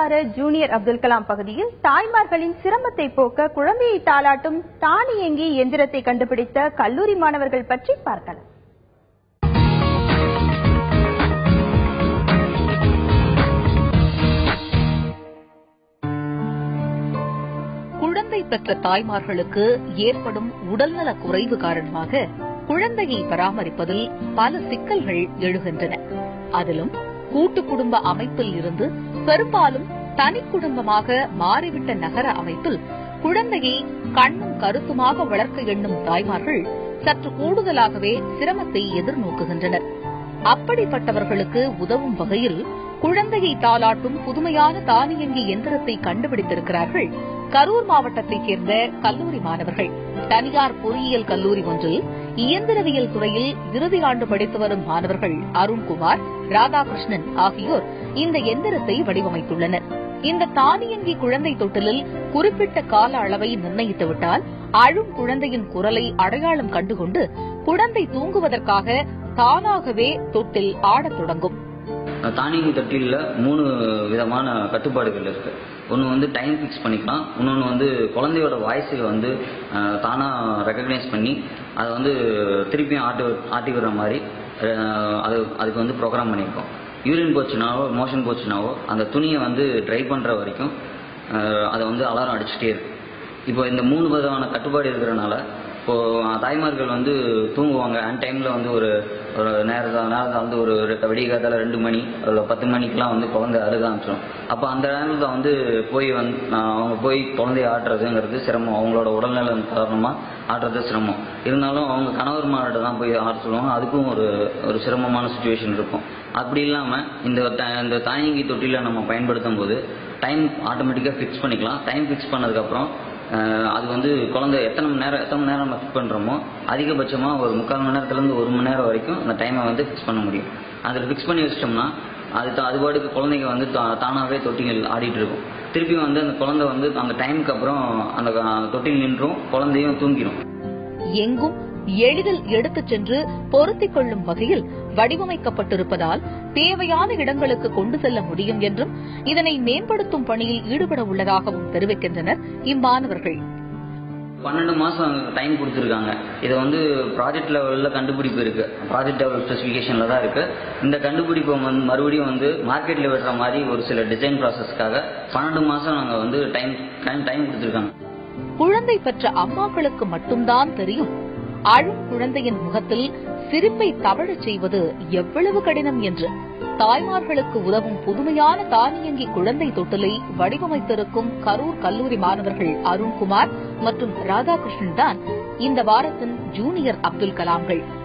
வார ஜூனியர் அப்துல் கலாம் பகுதியில் தாய்மார்களின் சிரமத்தை போக்க குழந்தையை தாளாட்டும் தானியங்கி எந்திரத்தை கண்டுபிடித்த கல்லூரி மாணவர்கள் பற்றி பார்க்கலாம் குழந்தை பெற்ற தாய்மார்களுக்கு ஏற்படும் உடல்நல குறைவு காரணமாக குழந்தையை பராமரிப்பதில் பல சிக்கல்கள் எழுகின்றன அதிலும் கூட்டு குடும்ப அமைப்பில் இருந்து பெரும்பாலும் தனி குடும்பமாக மாறிவிட்ட நகர அமைப்பில் குழந்தையை கண்ணும் கருத்துமாக வளர்க்க எண்ணும் தாய்மார்கள் சற்று கூடுதலாகவே சிரமத்தை எதிர்நோக்குகின்றனர் அப்படிப்பட்டவர்களுக்கு உதவும் வகையில் குழந்தையை தாளாட்டும் புதுமையான தானியங்கி எந்திரத்தை கண்டுபிடித்திருக்கிறார்கள் கரூர் மாவட்டத்தைச் சேர்ந்த கல்லூரி மாணவர்கள் தனியார் பொறியியல் கல்லூரி ஒன்றில் இயந்திரவியல் துறையில் இறுதி ஆண்டு படித்து வரும் மாணவர்கள் அருண்குமார் ராதாகிருஷ்ணன் ஆகியோர் இந்த எந்திரத்தை வடிவமைத்துள்ளனர் இந்த தானியங்கி குழந்தை தொட்டிலில் குறிப்பிட்ட கால அளவை நிர்ணயித்துவிட்டால் அழும் குழந்தையின் குரலை அடையாளம் கண்டுகொண்டு குழந்தை தூங்குவதற்காக தானாகவே தொட்டில் ஆடத் தொடங்கும் தானியங்கி தொட்டிலில் மூணு விதமான கட்டுப்பாடுகள் இருக்கு ஒன்று வந்து டைம் ஃபிக்ஸ் பண்ணிக்கலாம் இன்னொன்று வந்து குழந்தையோட வாய்ஸை வந்து அஹ், தானா ரெக்கக்னைஸ் பண்ணி அதை வந்து திருப்பியும் ஆட்டி ஆட்டி விடுற மாதிரி அஹ், அது அதுக்கு வந்து ப்ரோக்ராம் பண்ணியிருக்கோம் யூரின் போச்சுனாவோ மோஷன் போச்சுனாவோ அந்த துணியை வந்து ட்ரை பண்ணுற வரைக்கும் அஹ், அதை வந்து அலாரம் அடிச்சுட்டே இருக்கு இப்போ இந்த மூணு விதமான கட்டுப்பாடு இருக்கிறனால இப்போ தாய்மார்கள் வந்து தூங்குவாங்க அன் டைம்ல வந்து ஒரு ஒரு நேரத்தில் நேரத்தில் வந்து ஒரு ரெ- விடிய காலத்தில் ரெண்டு மணி இல்லை பத்து மணிக்கெலாம் வந்து குழந்தை அழுக ஆரம்பிச்சிடும் அப்போ அந்த நேரத்தில் வந்து போய் வந்து அவங்க போய் குழந்தைய ஆட்டுறதுங்கிறது சிரமம் அவங்களோட உடல்நல காரணமாக ஆட்டுறது சிரமம் இருந்தாலும் அவங்க கணவர்மார்கிட்ட தான் போய் ஆட சொல்லுவாங்க அதுக்கும் ஒரு ஒரு சிரமமான சுச்சுவேஷன் இருக்கும் அப்படி இல்லாமல் இந்த த- இந்த தாயங்கி தொட்டில நம்ம பயன்படுத்தும் போது டைம் ஆட்டோமேட்டிக்காக ஃபிக்ஸ் பண்ணிக்கலாம் டைம் ஃபிக்ஸ் பண்ணதுக்கப்புறம் அஹ் அது வந்து குழந்தை எத்தனை மணி நேரம் எத்தனை மணி நேரம் நம்ம ஃபிக்ஸ் பண்ணுறோமோ அதிகபட்சமாக ஒரு முக்கால் மணி நேரத்துலேருந்து ஒரு மணி நேரம் வரைக்கும் அந்த டைமை வந்து ஃபிக்ஸ் பண்ண முடியும் அதில் ஃபிக்ஸ் பண்ணி வச்சிட்டோம்னா அது தா- அது பாட்டுக்கு குழந்தைங்க வந்து தா- தானாகவே தொட்டிகள் ஆடிட்டு இருக்கும் திருப்பி வந்து அந்த குழந்தை வந்து அந்த டைமுக்கு அப்புறம் அந்த க- தொட்டில் நின்றும் குழந்தையும் தூங்கிடும் எங்கும் எளிதில் எடுத்துச் சென்று பொருத்திக் கொள்ளும் வகையில் வடிவமைக்கப்பட்டிருப்பதால் தேவையான இடங்களுக்கு கொண்டு செல்ல முடியும் என்றும் இதனை மேம்படுத்தும் பணியில் ஈடுபட உள்ளதாகவும் தெரிவிக்கின்றனர் இம்மாணவர்கள் பன்னெண்டு மாதம் டைம் கொடுத்துருக்காங்க இதை வந்து ப்ராஜெக்ட் லெவலில் கண்டுபிடிப்பு இருக்கு ப்ராஜெக்ட் லெவல் ஸ்பெசிஃபிகேஷனில் தான் இருக்கு இந்த கண்டுபிடிப்பை வந்து மறுபடியும் வந்து மார்க்கெட்டில் விடுற மாதிரி ஒரு சில டிசைன் ப்ராசஸ்க்காக பன்னெண்டு மாதம் நாங்கள் வந்து டைம் டைம் டைம் கொடுத்துருக்காங்க குழந்தை பெற்ற அம்மாக்களுக்கு மட்டும்தான் தெரியும் அழும் குழந்தையின் முகத்தில் சிரிப்பை தவழச் செய்வது எவ்வளவு கடினம் என்று தாய்மார்களுக்கு உதவும் புதுமையான தானியங்கி குழந்தை தொட்டிலை வடிவமைத்திருக்கும் கரூர் கல்லூரி மாணவர்கள் அருண்குமார் மற்றும் ராதாகிருஷ்ணன் தான் இந்த வாரத்தின் ஜூனியர் அப்துல் கலாம்கள்